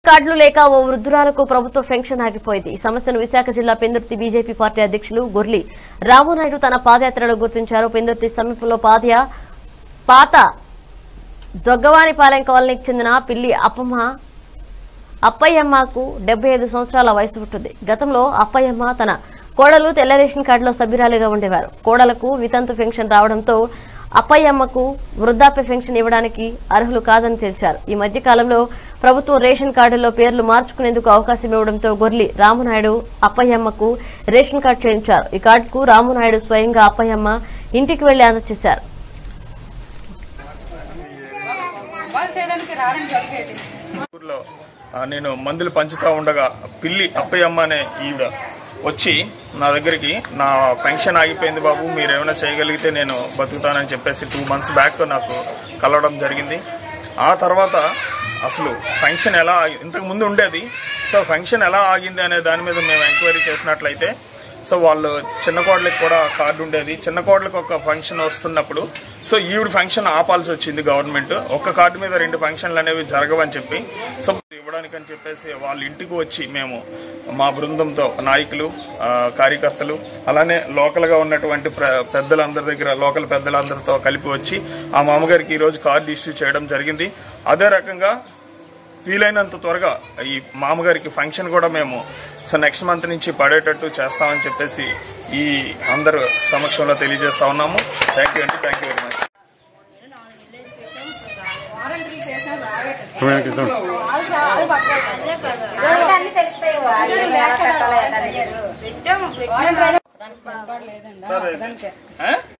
కార్డులు లేక ఓ వృద్ధురాలకు ప్రభుత్వ పెన్షన్ ఆగిపోయింది ఈ సమస్యను విశాఖ జిల్లా పెందుర్తి బీజేపీ పార్టీ అధ్యక్షులు గొర్లి రామునాయుడు తన పాదయాత్రలో గుర్తించారు పెందుర్తి సమీపంలో పాదయ పాత దొగ్గవానిపాలెం కాలనీకి చెందిన పిల్లి అప్పమ్మ అప్పయ్యమ్మకు డెబ్బై ఐదు సంవత్సరాల వయసు ఉంటుంది గతంలో అప్పయ్యమ్మ తన కోడలు తెల్ల రేషన్ కార్డులో సభ్యురాలిగా ఉండేవారు కోడలకు వితంతు పెన్షన్ రావడంతో అప్పయ్యమ్మకు వృద్ధాప్య పెన్షన్ ఇవ్వడానికి అర్హులు కాదని తెలిసారు ఈ మధ్య కాలంలో ప్రభుత్వం రేషన్ కార్డుల్లో పేర్లు మార్చుకునేందుకు అవకాశం ఇవ్వడంతో గొర్లి రామునాయుడు అప్పయ్యమ్మకు రేషన్ కార్డు చేయించారు ఈ కార్డుకు రామునాయుడు స్వయంగా అప్పయ్యమ్మ ఇంటికి వెళ్లి అందజేశారు వాళ్ళు చేయడానికి రావడం జరిగేది ఊర్లో ఆ, నేను మందులు పంచుతా ఉండగా పిల్లి అప్పయ్యమ్మ అనే ఈవిడ వచ్చి నా దగ్గరికి నా పెన్షన్ ఆగిపోయింది బాబు మీరు ఏమైనా చేయగలిగితే నేను బతుకుతానని చెప్పేసి టూ మంత్స్ బ్యాక్ నాకు కలవడం జరిగింది ఆ తర్వాత అసలు ఫంక్షన్ ఎలా ఆగి- ఇంతకు ముందు ఉండేది సో ఫంక్షన్ ఎలా ఆగింది అనే దాని మీద మేము ఎంక్వైరీ చేసినట్లయితే సో వాళ్ళు చిన్న కోడలికి కూడా కార్డు ఉండేది చిన్న కోడలికి ఒక ఫంక్షన్ వస్తున్నప్పుడు సో ఈవిడ ఫంక్షన్ ఆపాల్సి వచ్చింది గవర్నమెంట్ ఒక కార్డు మీద రెండు ఫంక్షన్లు అనేవి జరగవని చెప్పి సో ఇవ్వడానికి అని చెప్పేసి వాళ్ళ ఇంటికి వచ్చి మేము మా బృందంతో నాయకులు ఆ, కార్యకర్తలు అలానే లోకల్ గా ఉన్నటువంటి ప్ర- పెద్దలందరి దగ్గర లోకల్ పెద్దలందరితో కలిపి వచ్చి ఆ మామగారికి ఈ రోజు కార్డు ఇష్యూ చేయడం జరిగింది అదే రకంగా వీలైనంత త్వరగా ఈ మామగారికి ఫంక్షన్ కూడా మేము సో నెక్స్ట్ మంత్ నుంచి పడేటట్టు చేస్తామని చెప్పేసి ఈ అందరు సమక్షంలో తెలియజేస్తా ఉన్నాము థ్యాంక్ యూ అండి థ్యాంక్ యూ వెరీ మచ్ అన్ని తెలుస్తాయి ఏమి ఎలా కట్టాలో ఎలా అనేది. సార్ లేదండి ఆ?